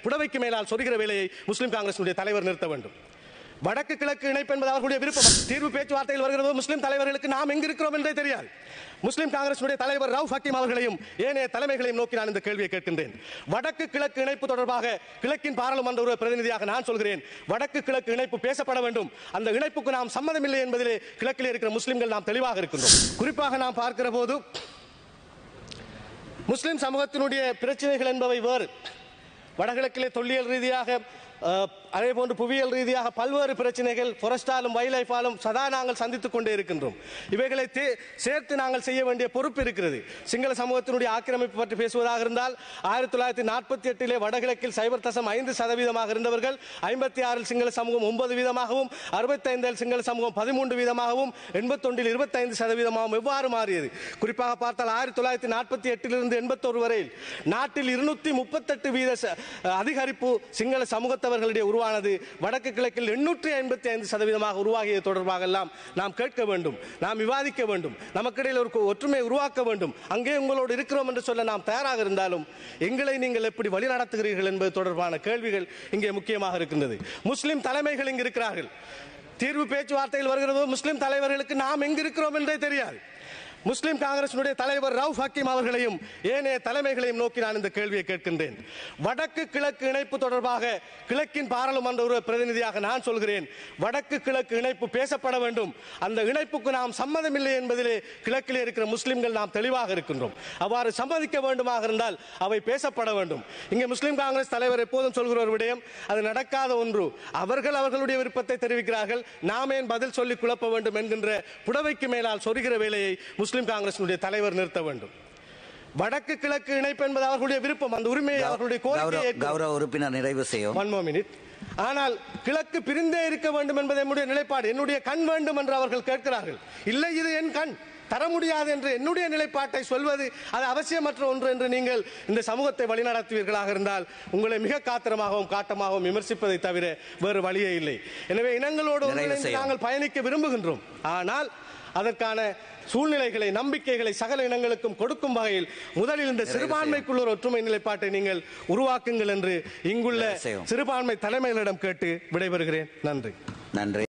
புடவைக்கு மேலால் சொருகிற வேலையை முஸ்லிம் காங்கிரசினுடைய தலைவர் நிறுத்த வேண்டும் வடக்கு கிழக்கு இணைப்பு என்பது அவர்களுடைய விருப்பம் தீர்வு பேச்சுவார்த்தையில் வருகிறதோ முஸ்லிம் தலைவர்களுக்கு நாம் எங்க இருக்கிறோம் என்றே தெரியாது முஸ்லிம் காங்கிரசினுடைய தலைவர் ரவுஃப் ஹக்கீம் அவர்களையும் ஏனைய தலைமைகளையும் நோக்கி நான் இந்த கேள்வியை கேட்கின்றேன் வடக்கு கிழக்கு இணைப்பு தொடர்பாக கிழக்கின் பாராளுமன்ற உறுப்பினர் பிரதிநிதியாக நான் சொல்கிறேன் வடக்கு கிழக்கு இணைப்பு பேசப்பட வேண்டும் அந்த இணைப்புக்கு நாம் சம்மதமில்லை என்பதிலே கிழக்கிலே இருக்கிற முஸ்லிம்கள் நாம் தெளிவாக இருக்கின்றோம் குறிப்பாக நாம் பார்க்கிற போது முஸ்லிம் சமூகத்தினுடைய பிரச்சனைகள் என்பவை வேறு வடகிழக்கிலே தொல்லியல் ரீதியாக அஹ், அதே போன்று புவியியல் ரீதியாக பல்வேறு பிரச்சனைகள் ஃபாரஸ்டாலும் வைலைஃபாலும் சதா நாங்கள் சந்தித்துக் கொண்டே இருக்கின்றோம் இவைகளை தே- சேர்த்து நாங்கள் செய்ய வேண்டிய பொறுப்பு இருக்கிறது சிங்கள சமூகத்தினுடைய ஆக்கிரமிப்பு பற்றி பேசுவதாக இருந்தால் ஆயிரத்தி தொள்ளாயிரத்தி நாற்பத்தி எட்டிலே வடகிழக்கில் சைபர் தசம் ஐந்து சதவீதமாக இருந்தவர்கள் ஐம்பத்தி ஆறில் சிங்கள சமூகம் ஒன்பது வீதமாகவும் அறுபத்தைந்தில் சிங்கள சமூகம் பதிமூன்று வீதமாகவும் எண்பத்தொன்றில் இருபத்தைந்து சதவீதமாகவும் எவ்வாறு மாறியது குறிப்பாக பார்த்தால் ஆயிரத்தி தொள்ளாயிரத்தி நாற்பத்தி எட்டிலிருந்து எண்பத்தொரு வரையில் நாட்டில் இருநூத்தி முப்பத்தெட்டு வீத ச- அதிகரிப்பு சிங்கள சமூகத்தவர்களுடைய உருவானது வடக்கு கிழக்கில் எண்ணூற்றி ஐம்பத்தி ஐந்து சதவீதமாக உருவாகியது தொடர்பாக எல்லாம் நாம் கேட்க வேண்டும் நாம் விவாதிக்க வேண்டும் நமக்கிடையில் ஒரு ஒற்றுமை உருவாக்க வேண்டும் அங்கே உங்களோடு இருக்கிறோம் என்று சொல்ல நாம் தயாராக இருந்தாலும் எங்களை நீங்கள் எப்படி வழி நடத்துகிறீர்கள் என்பது தொடர்பான கேள்விகள் இங்கே முக்கியமாக இருக்கின்றது முஸ்லிம் தலைமைகள் இங்கு இருக்கிறார்கள் தீர்வு பேச்சுவார்த்தையில் வருகிறதோ முஸ்லிம் தலைவர்களுக்கு நாம் எங்கு இருக்கிறோம் என்றே தெரியாது முஸ்லிம் காங்கிரசினுடைய தலைவர் ரவுஃப் ஹக்கீம் அவர்களையும் ஏனைய தலைமைகளையும் நோக்கி நான் இந்த கேள்வியை கேட்கின்றேன் வடக்கு கிழக்கு இணைப்பு தொடர்பாக கிழக்கின் பாராளுமன்ற உறுப்பினர் பிரதிநிதியாக நான் சொல்கிறேன் வடக்கு கிழக்கு இணைப்பு பேசப்பட வேண்டும் அந்த இணைப்புக்கு நாம் சம்மதமில்லை என்பதிலே கிழக்கிலே இருக்கிற முஸ்லிம்கள் நாம் தெளிவாக இருக்கின்றோம் அவ்வாறு சம்மதிக்க வேண்டுமாக இருந்தால் அவை பேசப்பட வேண்டும் இங்கே முஸ்லிம் காங்கிரஸ் தலைவர் எப்போதும் சொல்கிற ஒரு விடயம் அது நடக்காத ஒன்று அவர்கள் அவர்களுடைய விருப்பத்தை தெரிவிக்கிறார்கள் நாம் ஏன் பதில் சொல்லி குழப்ப வேண்டும் என்கின்ற புடவைக்கு மேலால் சொருகிற வேலையை முஸ்லிம் காங்கிரசினுடைய தலைவர் நிறுத்த வேண்டும் வடக்கு கிழக்கு இணைப்பு என்பது அவர்களுடைய விருப்பம் அந்த உரிமையை அவர்களுடைய கௌரவ கோரிக்கையை கௌரவ உறுப்பினர் நிறைவு செய்யும் ஒன் மோ மினிட் ஆனால் கிழக்கு பிரிந்தே இருக்க வேண்டும் என்பது என்னுடைய நிலைப்பாடு என்னுடைய கண் வேண்டும் என்று அவர்கள் கேட்கிறார்கள் இல்லை இது என் கண் தர முடியாது என்று என்னுடைய நிலைப்பாட்டை சொல்வது அது அவசியமற்ற ஒன்று என்று நீங்கள் இந்த சமூகத்தை வழிநடத்துவீர்களாக இருந்தால் உங்களை மிக காத்திரமாகவும் காட்டமாகவும் விமர்சிப்பதை தவிர வேறு வழியே இல்லை எனவே இனங்களோடு நிறைவு ஒன்றிணைந்து செய்யவும். நாங்கள் பயணிக்க விரும்புகின்றோம் ஆனால் அதற்கான சூழ்நிலைகளை நம்பிக்கைகளை சகல இனங்களுக்கும் கொடுக்கும் வகையில் முதலில் இந்த சிறுபான்மைக்குள்ள ஒரு ஒற்றுமை நிலைப்பாட்டை நீங்கள் உருவாக்குங்கள் என்று இங்குள்ள நிறைவு செய்யவும். சிறுபான்மை தலைமைகளிடம் கேட்டு விடைபெறுகிறேன் நன்றி நன்றி